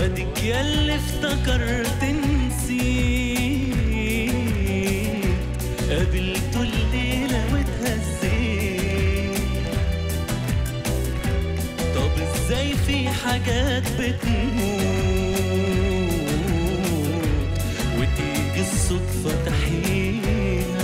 واديك ياللي افتكرت نسيت قابلته الليلة واتهزيت طب ازاي في حاجات بتموت وتيجي الصدفة تحييها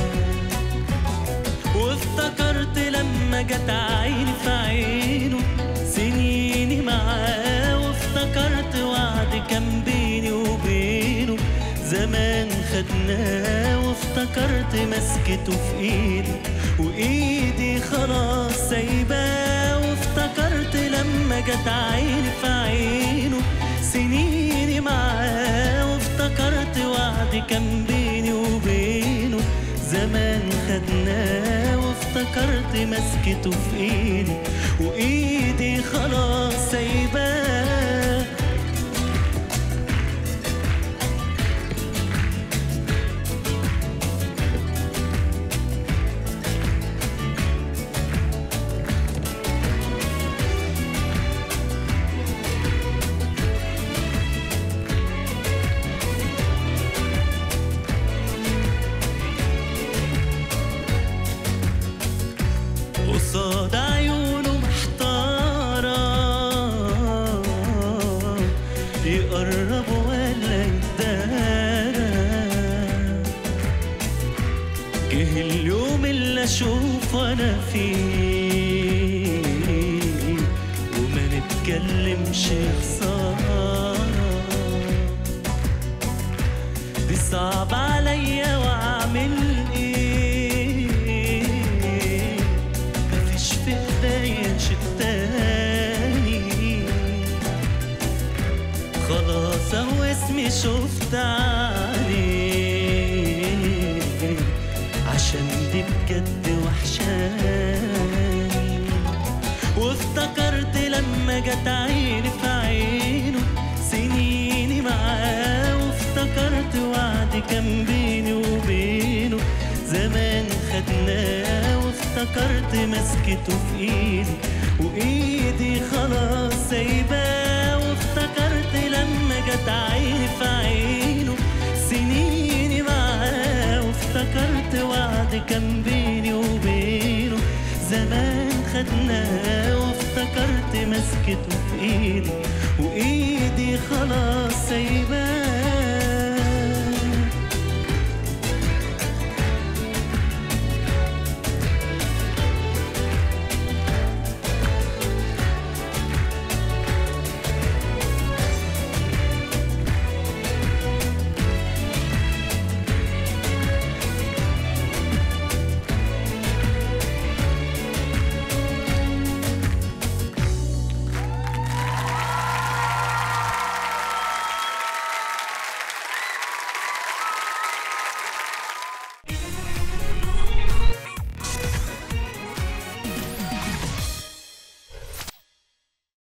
وافتكرت لما جت عيني في عينه سنيني معاه وافتكرت وعد كان بيني وبينه زمان خدناه وافتكرت مسكته في ايدي وايدي خلاص سايباه وافتكرت لما جت عيني في عينه سنيني معاه وافتكرت وعد كان بيني وبينه زمان خدناه وافتكرت مسكته في ايدي وايدي خلاص سايباه قصاد عيونه محتارة يقرب ولا يتدارى جه اليوم اللي اشوف انا فيه وما نتكلمش خسارة دي صعب عليا واعمل ايه مفيش في ايديا شيء تاني خلاص اهو اسمي شفت عليه عشان دي بجد وحشاني وافتكرت لما جت عيني في عينه سنيني معاه وافتكرت وعد كان بيني وبينه زمان خدناه وافتكرت مسكته في ايدي وايدي خلاص سايباه وافتكرت لما جت عيني في عينه سنيني معاه وافتكرت وعد كان بيني وبينه زمان خدناه وافتكرت مسكته في ايدي وايدي خلاص سايباه